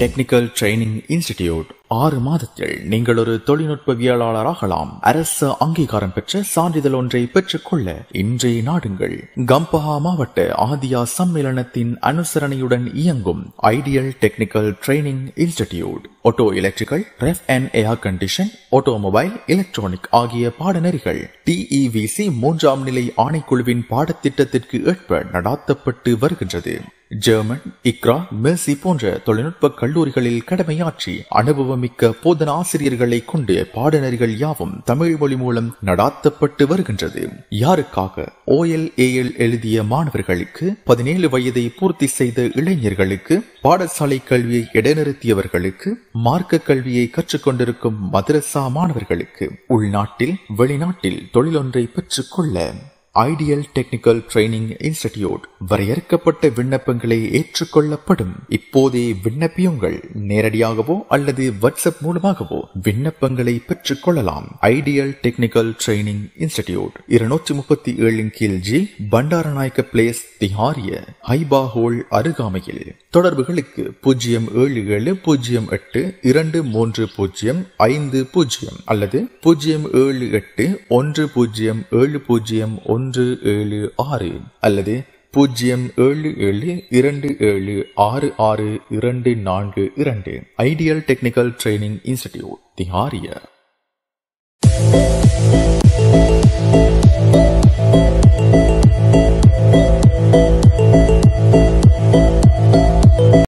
technical Training institute ஆறு மாதத்தில் நீங்கள் ஒரு தொழில்நுட்பவியலாளராகலாம் அரசு அங்கீகாரம் பெற்ற சான்றிதழ் ஒன்றை பெற்றுக்கொள்ள இன்றைய நாடுங்கள் கம்பஹா மாவட்ட ஆதியா சம்மேளனத்தின் அனுசரணையுடன் இயங்கும் Ideal Technical Training Institute auto electrical ref and air condition automobile electronic ஆகிய பாடநெறிகள் டிஇவிசி மூன்றாம் நிலை ஆணைக்குழுவின் பாடத்திட்டத்திற்கு ஏற்ப நடாத்தப்பட்டு வருகின்றது ஜெர்மன் இக்ரா மெர்சி போன்ற தொழில்நுட்ப கல்லூரிகளில் கடமையாற்றி அனுபவமிக்க போதன ஆசிரியர்களை கொண்டு பாடநெறிகள் யாவும் தமிழ் மொழி மூலம் நடாத்தப்பட்டு வருகின்றது யாருக்காக ஓஎல் ஏஎல் எழுதிய மாணவர்களுக்கு பதினேழு வயதை பூர்த்தி செய்த இளைஞர்களுக்கு பாடசாலை கல்வியை இடைநிறுத்தியவர்களுக்கு மார்க்க கல்வியை கற்றுக்கொண்டிருக்கும் மதரசா மாணவர்களுக்கு உள்நாட்டில் வெளிநாட்டில் தொழிலொன்றை பெற்றுக்கொள்ள ஐடியல் டெக்னிக்கல் ட்ரைனிங் இன்ஸ்டிடியூட் வரையறுக்கப்பட்ட விண்ணப்பங்களை ஏற்றுக்கொள்ளப்படும் இப்போதே விண்ணப்பியுங்கள் நேரடியாகவோ அல்லது வாட்ஸ்அப் மூலமாகவோ விண்ணப்பங்களை பெற்றுக் கொள்ளலாம் ஐடியல் டெக்னிக்கல் ட்ரைனிங் இன்ஸ்டிடியூட் இருநூற்றி முப்பத்தி ஏழின் கீழ் G Bandaranaike Place Thihariya Haifa hall அருகாமையில் தொடர்புகளுக்கு பூஜ்ஜியம் ஏழு ஏழு பூஜ்ஜியம் எட்டு இரண்டு மூன்று பூஜ்ஜியம் ஐந்து பூஜ்ஜியம் அல்லது பூஜ்ஜியம் ஏழு எட்டு ஒன்று பூஜ்ஜியம் ஏழு பூஜ்ஜியம் ஒன்று ஏழு ஆறு அல்லது பூஜ்ஜியம் ஏழு ஏழு இரண்டு ஏழு ஆறு ஆறு இரண்டு நான்கு இரண்டு ஐடியல் டெக்னிக்கல் ட்ரைனிங் இன்ஸ்டிடியூட் திஹாரிய